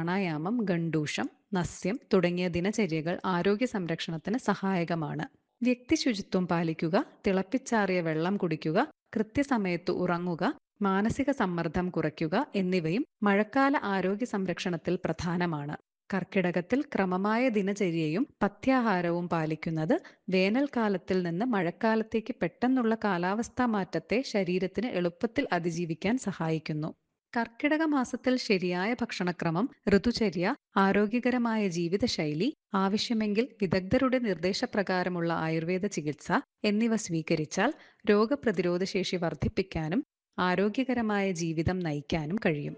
പ്രാണായാമം ഗണ്ടൂഷം നസ്യം തുടങ്ങിയ ദിനചര്യകൾ ആരോഗ്യ സംരക്ഷണത്തിന് സഹായകമാണ് വ്യക്തി ശുചിത്വം പാലിക്കുക തിളപ്പിച്ചാറിയ വെള്ളം കുടിക്കുക കൃത്യസമയത്ത് ഉറങ്ങുക മാനസിക സമ്മർദ്ദം കുറയ്ക്കുക എന്നിവയും മഴക്കാല ആരോഗ്യ സംരക്ഷണത്തിൽ പ്രധാനമാണ് കർക്കിടകത്തിൽ ക്രമമായ ദിനചര്യയും പഥ്യാഹാരവും പാലിക്കുന്നത് വേനൽക്കാലത്തിൽ നിന്ന് മഴക്കാലത്തേക്ക് പെട്ടെന്നുള്ള കാലാവസ്ഥാ മാറ്റത്തെ ശരീരത്തിന് എളുപ്പത്തിൽ അതിജീവിക്കാൻ സഹായിക്കുന്നു കർക്കിടക മാസത്തിൽ ശരിയായ ഭക്ഷണക്രമം ഋതുചര്യ ആരോഗ്യകരമായ ജീവിതശൈലി ആവശ്യമെങ്കിൽ വിദഗ്ധരുടെ നിർദ്ദേശപ്രകാരമുള്ള ആയുർവേദ ചികിത്സ എന്നിവ സ്വീകരിച്ചാൽ രോഗപ്രതിരോധ ശേഷി വർദ്ധിപ്പിക്കാനും ആരോഗ്യകരമായ ജീവിതം നയിക്കാനും കഴിയും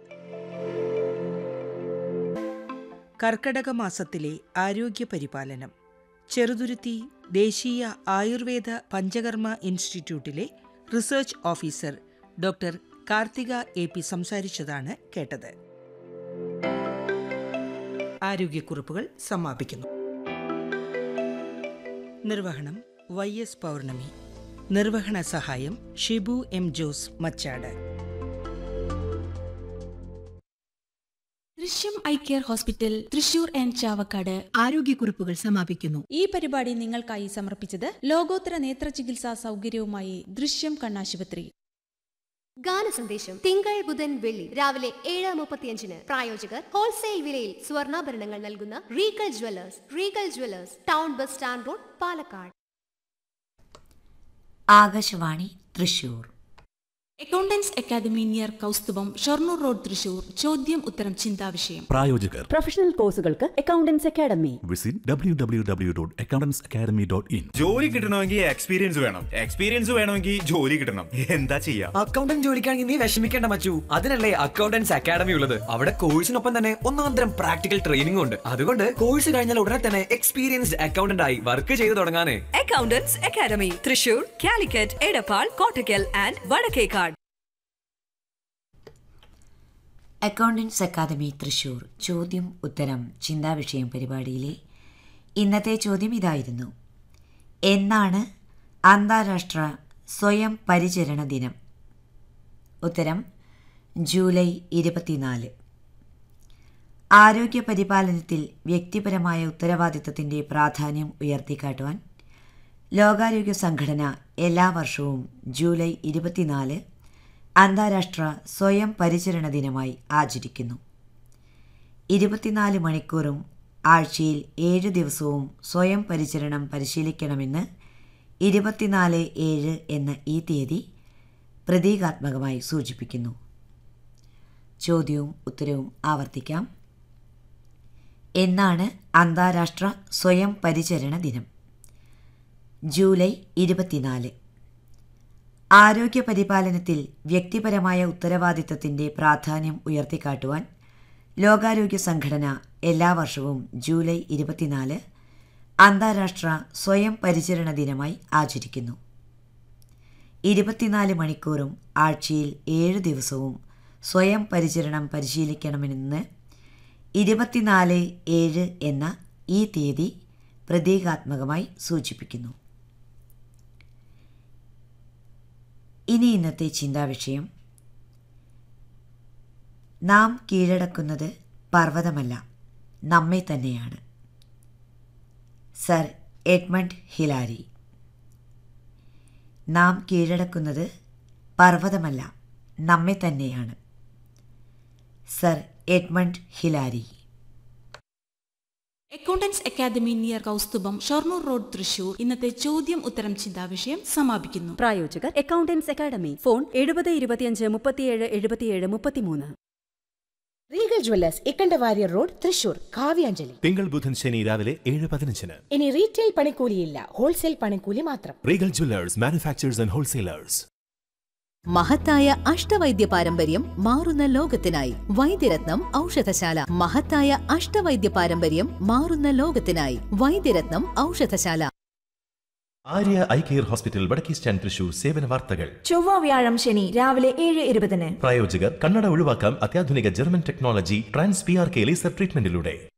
കർക്കടക മാസത്തിലെ ആരോഗ്യ പരിപാലനം ചെറുതുരുത്തി ദേശീയ ആയുർവേദ പഞ്ചകർമ്മ ഇൻസ്റ്റിറ്റ്യൂട്ടിലെ research officer doctor Karthika A P സംസാരിച്ചതാണ് കേട്ടത് ആരോഗ്യക്കുറിപ്പുകൾ സമാപിക്കുന്നു നിർവഹണം വൈ എസ് പൗർണമി നിർവഹണ സഹായം Shibu M Jose Machad Drishyam eye care hospital Thrissur and Chavakkad ആരോഗ്യക്കുറിപ്പുകൾ സമാപിക്കുന്നു ഈ പരിപാടി നിങ്ങൾക്കായി സമർപ്പിച്ചത് ലോകോത്തര നേത്ര ചികിത്സാ സൗകര്യവുമായി ദൃശ്യം കണ്ണാശുപത്രി ഗാനസന്ദേശം തിങ്കൾ ബുധൻ വെള്ളി രാവിലെ ഏഴ് മുപ്പത്തിയഞ്ചിന് പ്രായോജകർ ഹോൾസെയിൽ വിലയിൽ സ്വർണ്ണാഭരണങ്ങൾ നൽകുന്ന Regal Jewellers Regal Jewellers town bus stand road Palakkad Akashvani Thrissur Accountants Academy near Kousthubham Shoranur road Thrissur ചോദ്യം ഉത്തരം ചിന്താവിഷയം പ്രായോജകർ പ്രൊഫഷണൽ കോഴ്സുകൾക്ക് Accountants Academy visit W W W dot Accountants Academy dot in ജോലി കിട്ടണമെങ്കിൽ എക്സ്പീരിയൻസ് വേണം എക്സ്പീരിയൻസ് വേണമെങ്കിൽ ജോലി കിട്ടണം എന്താ ചെയ്യാ അക്കൗണ്ടന്റ് ജോലിക്കാണെങ്കിൽ നീ വിഷമിക്കേണ്ട മച്ചു അതിനല്ലേ അക്കൗണ്ടൻസ് അക്കാദമി ഉള്ളത് അവിടെ കോഴ്സിനൊപ്പം തന്നെ ഒന്നാന്തരം പ്രാക്ടിക്കൽ ട്രെയിനിംഗ് ഉണ്ട് അതുകൊണ്ട് കോഴ്സ് കഴിഞ്ഞാൽ ഉടനെ തന്നെ എക്സ്പീരിയൻസ്ഡ് അക്കൗണ്ടന്റ് ആയി വർക്ക് ചെയ്തു തുടങ്ങാനേ Accountants Academy Thrissur Calicut Edappal Kottakkal and Vadakkekad Accountants Academy Thrissur ചോദ്യം ഉത്തരം ചിന്താവിഷയം പരിപാടിയിലെ ഇന്നത്തെ ചോദ്യം ഇതായിരുന്നു എന്നാണ് അന്താരാഷ്ട്ര സ്വയം പരിചരണ ദിനം ഉത്തരം ജൂലൈ ഇരുപത്തിനാല് ആരോഗ്യ പരിപാലനത്തിൽ വ്യക്തിപരമായ ഉത്തരവാദിത്തത്തിൻ്റെ പ്രാധാന്യം ഉയർത്തിക്കാട്ടുവാൻ ലോകാരോഗ്യ സംഘടന എല്ലാ വർഷവും ജൂലൈ ഇരുപത്തിനാല് അന്താരാഷ്ട്ര സ്വയം പരിചരണ ദിനമായി ആചരിക്കുന്നു ഇരുപത്തിനാല് മണിക്കൂറും ആഴ്ചയിൽ ഏഴ് ദിവസവും സ്വയം പരിചരണം പരിശീലിക്കണമെന്ന് ഇരുപത്തിനാല് ഏഴ് എന്ന ഈ തീയതി പ്രതീകാത്മകമായി സൂചിപ്പിക്കുന്നു ചോദ്യവും ഉത്തരവും ആവർത്തിക്കാം എന്നാണ് അന്താരാഷ്ട്ര സ്വയം പരിചരണ ദിനം ജൂലൈ ഇരുപത്തിനാല് ആരോഗ്യ പരിപാലനത്തിൽ വ്യക്തിപരമായ ഉത്തരവാദിത്തത്തിൻ്റെ പ്രാധാന്യം ഉയർത്തിക്കാട്ടുവാൻ ലോകാരോഗ്യ സംഘടന എല്ലാ വർഷവും ജൂലൈ ഇരുപത്തിനാല് അന്താരാഷ്ട്ര സ്വയം പരിചരണ ദിനമായി ആചരിക്കുന്നു ഇരുപത്തിനാല് മണിക്കൂറും ആഴ്ചയിൽ ഏഴ് ദിവസവും സ്വയം പരിചരണം പരിശീലിക്കണമെന്ന് ഇരുപത്തിനാല് ഏഴ് എന്ന ഈ തീയതി പ്രതീകാത്മകമായി സൂചിപ്പിക്കുന്നു ഇനി ഇന്നത്തെ ചിന്താവിഷയം നാം കീഴടക്കുന്നത് പർവ്വതമല്ല നമ്മെ തന്നെയാണ് സർ എഡ്മണ്ട് ഹിലാരി നാം കീഴടക്കുന്നത് പർവ്വതമല്ല നമ്മെ തന്നെയാണ് sir Edmund Hillary Accountants Academy near Kousthubham Shoranur road Thrissur ഇന്നത്തെ ചോദ്യം ഉത്തരം ചിന്താവിഷയം സമാപിക്കുന്നു പ്രായോജകർ അക്കൗണ്ടൻസ് അക്കാദമി ഫോൺ എഴുപത് ഇരുപത്തിയഞ്ച് മുപ്പത്തിയേഴ് എഴുപത്തിയേഴ് മുപ്പത്തിമൂന്ന് Regal Jewellers Ikkandawarrier road Thrissur Kavyanjali തിങ്കൾ ബുധൻ ശനി രാവിലെ ഏഴ് പതിനഞ്ചിന് ഇനി റീറ്റെയിൽ പണിക്കൂലിയില്ല ഹോൾസെയിൽ പണിക്കൂലി മാത്രം Regal Jewellers manufacturers and wholesalers മഹത്തായ അഷ്ടവൈദ്യ പാരമ്പര്യം മാറുന്ന ലോകത്തിനായി വൈദ്യരത്നം ഔഷധശാല മഹത്തായ അഷ്ടവൈദ്യ പാരമ്പര്യം മാറുന്ന ലോകത്തിനായി Vaidyaratnam Oushadhasala Arya eye care hospital Vadakke stand Thrissur സേവന വാർത്തകൾ ചൊവ്വ വ്യാഴം ശനി രാവിലെ ഏഴ് ഇരുപതിന് പ്രായോജകർ കണ്ണട ഒഴിവാക്കാം അത്യാധുനിക German technology trans P R K laser ട്രീറ്റ്മെന്റിലൂടെ